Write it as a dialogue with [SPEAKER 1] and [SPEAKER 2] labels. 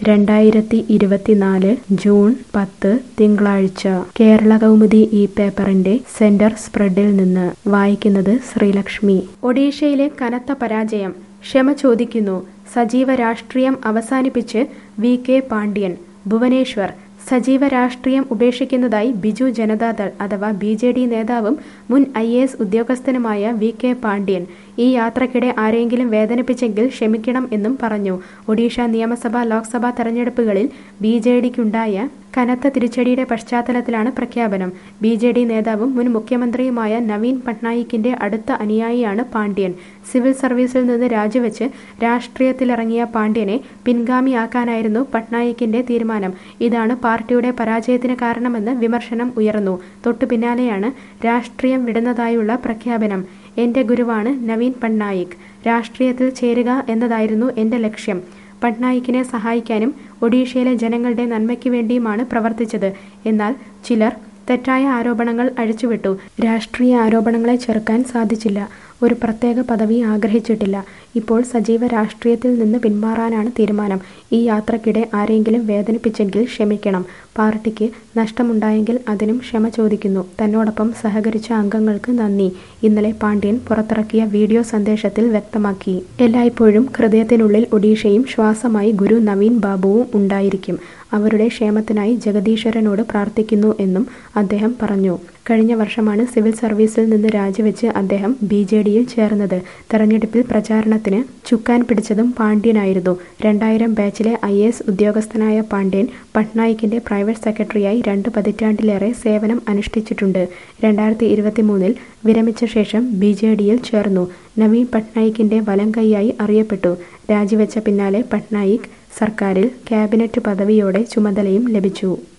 [SPEAKER 1] രണ്ടായിരത്തി ഇരുപത്തിനാല് ജൂൺ പത്ത് തിങ്കളാഴ്ച കേരള കൗമുദി ഈ പേപ്പറിന്റെ സെന്റർ സ്പ്രെഡിൽ നിന്ന് വായിക്കുന്നത് ശ്രീലക്ഷ്മി ഒഡീഷയിലെ കനത്ത പരാജയം ക്ഷമ ചോദിക്കുന്നു സജീവ രാഷ്ട്രീയം അവസാനിപ്പിച്ച് വി കെ പാണ്ഡ്യൻ ഭുവനേശ്വർ സജീവ രാഷ്ട്രീയം ഉപേക്ഷിക്കുന്നതായി ബിജു ജനതാദൾ അഥവാ ബി ജെ ഡി നേതാവും മുൻ ഐ എ എസ് ഉദ്യോഗസ്ഥനുമായ വി കെ പാണ്ഡ്യൻ ഈ യാത്രക്കിടെ ആരെങ്കിലും വേദനിപ്പിച്ചെങ്കിൽ ക്ഷമിക്കണം എന്നും പറഞ്ഞു ഒഡീഷ നിയമസഭാ ലോക്സഭാ തെരഞ്ഞെടുപ്പുകളിൽ ബി ജെ ഡിക്കുണ്ടായ കനത്ത തിരിച്ചടിയുടെ പശ്ചാത്തലത്തിലാണ് പ്രഖ്യാപനം ബി ജെ ഡി നേതാവും മുൻ മുഖ്യമന്ത്രിയുമായ നവീൻ പട്നായിക്കിന്റെ അടുത്ത അനുയായിയാണ് പാണ്ഡ്യൻ സിവിൽ സർവീസിൽ നിന്ന് രാജിവെച്ച് രാഷ്ട്രീയത്തിലിറങ്ങിയ പാണ്ഡ്യനെ പിൻഗാമിയാക്കാനായിരുന്നു പട്നായിക്കിന്റെ തീരുമാനം ഇതാണ് പാർട്ടിയുടെ പരാജയത്തിന് കാരണമെന്ന് വിമർശനം ഉയർന്നു തൊട്ടു പിന്നാലെയാണ് രാഷ്ട്രീയം വിടുന്നതായുള്ള പ്രഖ്യാപനം എന്റെ ഗുരുവാണ് നവീൻ പട്നായിക് രാഷ്ട്രീയത്തിൽ ചേരുക എന്നതായിരുന്നു എന്റെ ലക്ഷ്യം പട്നായിക്കിനെ സഹായിക്കാനും ഒഡീഷയിലെ ജനങ്ങളുടെ നന്മയ്ക്ക് വേണ്ടിയുമാണ് പ്രവർത്തിച്ചത് എന്നാൽ ചിലർ തെറ്റായ ആരോപണങ്ങൾ അഴിച്ചുവിട്ടു രാഷ്ട്രീയ ആരോപണങ്ങളെ ചെറുക്കാൻ സാധിച്ചില്ല ഒരു പ്രത്യേക പദവി ആഗ്രഹിച്ചിട്ടില്ല ഇപ്പോൾ സജീവ രാഷ്ട്രീയത്തിൽ നിന്ന് പിന്മാറാനാണ് തീരുമാനം ഈ യാത്രക്കിടെ ആരെങ്കിലും വേദനിപ്പിച്ചെങ്കിൽ ക്ഷമിക്കണം പാർട്ടിക്ക് നഷ്ടമുണ്ടായെങ്കിൽ അതിനും ക്ഷമ ചോദിക്കുന്നു തന്നോടൊപ്പം സഹകരിച്ച അംഗങ്ങൾക്ക് നന്ദി ഇന്നലെ പാണ്ഡ്യൻ പുറത്തിറക്കിയ വീഡിയോ സന്ദേശത്തിൽ വ്യക്തമാക്കി എല്ലായ്പ്പോഴും ഹൃദയത്തിനുള്ളിൽ ഒഡീഷയും ശ്വാസമായി ഗുരു നവീൻ ബാബുവും ഉണ്ടായിരിക്കും അവരുടെ ക്ഷേമത്തിനായി ജഗദീശ്വരനോട് പ്രാർത്ഥിക്കുന്നു എന്നും അദ്ദേഹം പറഞ്ഞു കഴിഞ്ഞ വർഷമാണ് സിവിൽ സർവീസിൽ നിന്ന് രാജിവെച്ച് അദ്ദേഹം ബി ജെ ഡിയിൽ ചേർന്നത് തെരഞ്ഞെടുപ്പിൽ പ്രചാരണത്തിന് ചുക്കാൻ പിടിച്ചതും പാണ്ഡ്യനായിരുന്നു രണ്ടായിരം ബാച്ചിലെ ഐ എസ് ഉദ്യോഗസ്ഥനായ പാണ്ഡ്യൻ പട്നായിക്കിന്റെ പ്രൈവറ്റ് സെക്രട്ടറിയായി രണ്ട് പതിറ്റാണ്ടിലേറെ സേവനം അനുഷ്ഠിച്ചിട്ടുണ്ട് രണ്ടായിരത്തി ഇരുപത്തി മൂന്നിൽ വിരമിച്ച ശേഷം ബി ജെ ഡിയിൽ ചേർന്നു നവീൻ പട്നായിക്കിന്റെ വലം കൈയായി അറിയപ്പെട്ടു രാജിവെച്ച പിന്നാലെ പട്നായിക് സർക്കാരിൽ ക്യാബിനറ്റ് പദവിയോടെ ചുമതലയും ലഭിച്ചു